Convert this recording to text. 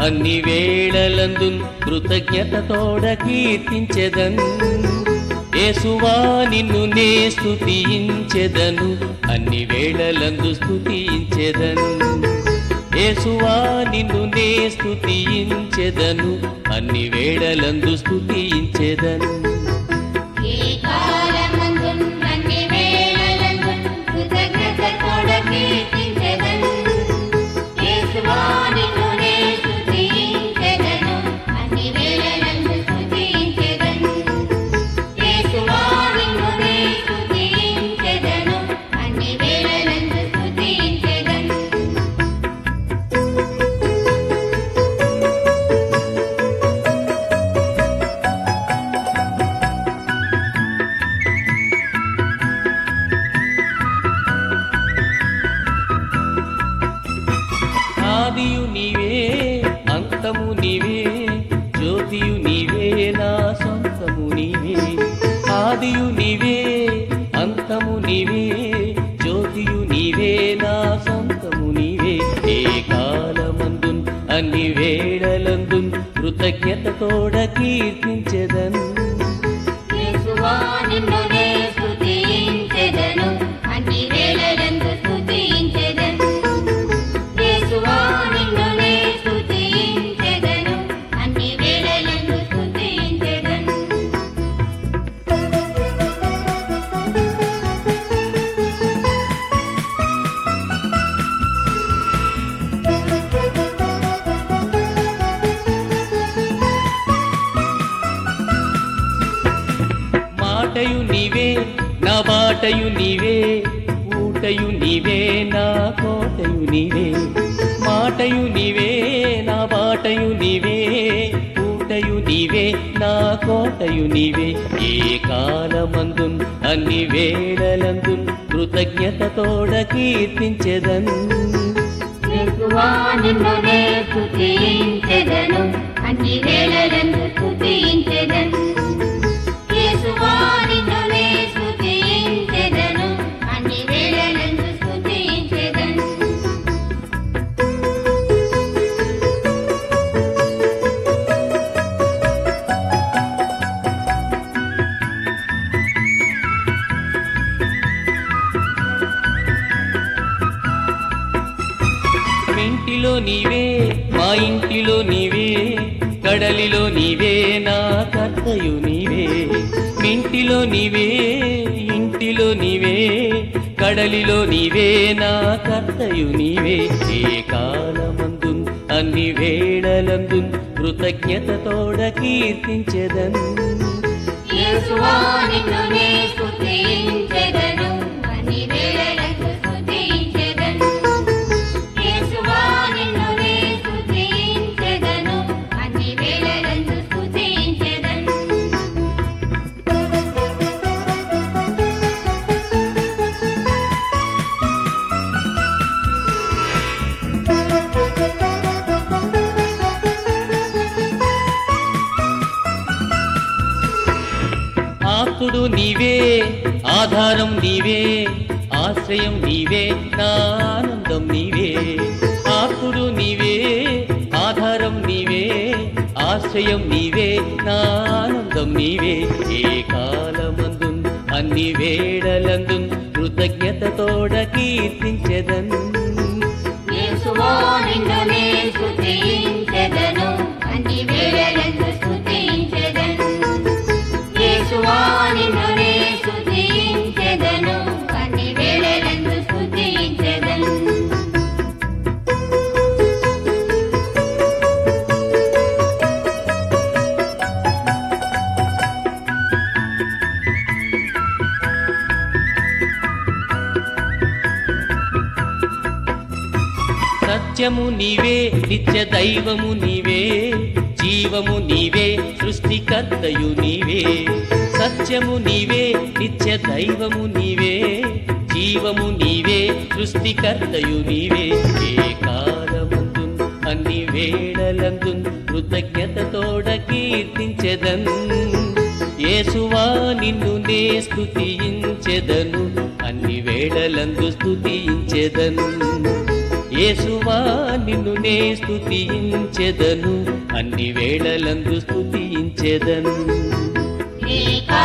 అన్ని వేళలందు కృతజ్ఞతతోడ కీర్తించెదన్ యేసువా నిన్ను నే స్తుతించెదను అన్ని వేళలందు స్తుతించెదను యేసువా నిన్ను నే స్తుతించెదను అన్ని వేళలందు స్తుతించెదను ఏ కాలమందున్ అన్ని వేళలందున్ కృతజ్ఞతతోడ కీర్తించెదను. యేసువా నిన్ను నే స్తుతించెదను. అన్ని వేళలందు స్తుతించెదను. యేసువా నిన్ను నే స్తుతించెదను. అన్ని వేళలందు స్తుతించెదను. ఆదియు నీవే అంతము నీవే జ్యోతియు నీవే నా సొంతము నీవే ఆదియు నీవే అంతము నీవే జ్యోతియు నీవే నా సొంతము నీవే ఏ కాలమందున్ అన్ని వేళలందున్ కృతజ్ఞతతోడ కీర్తించెదన్ యేసువా నిన్ను నే స్తుతించెదను. అన్ని వేళలందు స్తుతించెదను. యేసువా నిన్ను నే స్తుతించెదను. అన్ని వేళలందు స్తుతించెదను. మాటయు నీవే నా బాటయు నీవే ఊటయు నీవే నా కోటయు నీవే మాటయు నీవే నా బాటయు నీవే ఊటయు నీవే నా కోటయు నీవే ఏ కాలమందున్ అన్ని వేళలందున్ కృతజ్ఞతతోడ కీర్తించెదన్ యేసువా నిన్ను నే స్తుతించెదను. అన్ని వేళలందు స్తుతించెదను. యేసువా నిన్ను నే స్తుతించెదను. అన్ని వేళలందు స్తుతించెదను. ఇంటిలో నీవే మా ఇంటిలో నీవే కడలిలో నీవే నా కర్తయు నీవే ఇంటిలో నీవే ఇంటిలో నీవే కడలిలో నీవే నా కర్తయు నీవే ఏ కాలమందు అన్ని వేళలందు కృతజ్ఞతతోడ కీర్తించెదన్ యేసువా నిన్ను నే స్తుతించెదను. అన్ని వేళలందు స్తుతించెదను. యేసువా నిన్ను నే స్తుతించెదను. అన్ని వేళలందు స్తుతించెదను. ఆకుడు నీవే ఆధారం నీవే ఆశ్రయం నీవే నా ఆనందం నీవే ఆకుడు నీవే ఆధారం నీవే ఆశ్రయం నీవే నా ఆనందం నీవే ఏ కాలమందు అన్ని వేళలందు కృతజ్ఞతతోడ కీర్తించెదన్ యేసువా నిన్ను నే స్తుతించెదను. అన్ని వేళలందు స్తుతించెదను. యేసువా నిన్ను నే స్తుతించెదను. అన్ని వేళలందు స్తుతించెదను. సత్యము నీవే నిత్య దైవము నీవే జీవము నీవే సృష్టికర్తయు నీవే సత్యము నీవే నిత్య దైవము నీవే జీవము నీవే సృష్టికర్తయు నీవే ఏ కాలమందు అన్ని వేళలందు కృతజ్ఞతతోడ కీర్తించెదన్ యేసువా నిన్ను నే స్తుతించెదను అన్ని వేళలందు స్తుతించెదను యేసువా నిన్ను నే స్తుతించెదను అన్ని వేళలందు స్తుతించెదను నీ